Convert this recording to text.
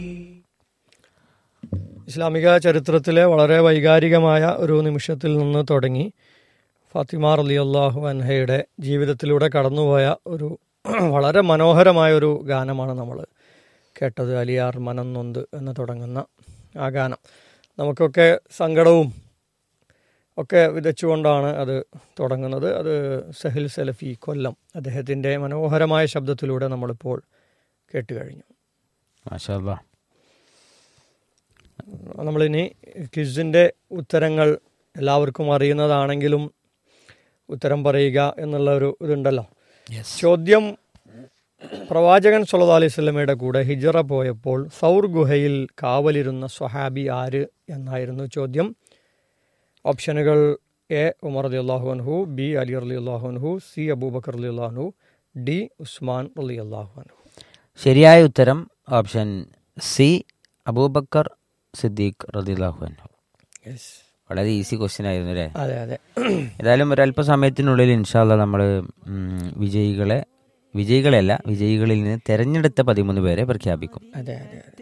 ഇസ്ലാമിക ചരിത്രത്തിലെ വളരെ വൈകാരികമായ ഒരു നിമിഷത്തിൽ നിന്ന് തുടങ്ങി ഫാത്തിമ റലി അള്ളാഹു അൻഹയുടെ ജീവിതത്തിലൂടെ കടന്നുപോയ ഒരു വളരെ മനോഹരമായ ഒരു ഗാനമാണ് നമ്മൾ കേട്ടത് അലിയാർ മനം നൊന്ത് എന്ന് തുടങ്ങുന്ന ആ ഗാനം നമുക്കൊക്കെ സങ്കടവും ഒക്കെ വിതച്ചുകൊണ്ടാണ് അത് തുടങ്ങുന്നത് അത് സഹിൽ സലഫി കൊല്ലം അദ്ദേഹത്തിൻ്റെ മനോഹരമായ ശബ്ദത്തിലൂടെ നമ്മളിപ്പോൾ കേട്ട് കഴിഞ്ഞു മാഷാ അല്ലാ. നമ്മളിനി ക്വിസിൻ്റെ ഉത്തരങ്ങൾ എല്ലാവർക്കും അറിയുന്നതാണെങ്കിലും ഉത്തരം പറയുക എന്നുള്ള ഒരു ഇതുണ്ടല്ലോ ചോദ്യം പ്രവാചകൻ സല്ലല്ലാഹു അലൈഹി സ്വലമയുടെ കൂടെ ഹിജറ പോയപ്പോൾ സൗർ ഗുഹയിൽ കാവലിരുന്ന സ്വഹാബി ആര് എന്നായിരുന്നു ചോദ്യം ഓപ്ഷനുകൾ എ ഉമർ അലി അള്ളാഹു അൻഹു ബി അലി അലി അള്ളാഹു അൻഹു സി അബൂബക്കർ അലി അള്ളാഹു ഡി ഉസ്മാൻ അലി അള്ളാഹു അൻഹു ശരിയായ ഉത്തരം ഓപ്ഷൻ സി അബൂബക്കർ സിദ്ദീഖ് റദില്ലാഹു അൻഹു യെസ് വളരെ ഈസി ക്വസ്റ്റ്യൻ ആയിരുന്നു അല്ലേ അതെ അതെ ഏതായാലും ഒരല്പസമയത്തിനുള്ളിൽ ഇൻഷാല്ല നമ്മൾ വിജയികളെ വിജയികളെയല്ല വിജയികളിൽ നിന്ന് തെരഞ്ഞെടുത്ത പതിമൂന്ന് പേരെ പ്രഖ്യാപിക്കും അതെ അതെ അതെ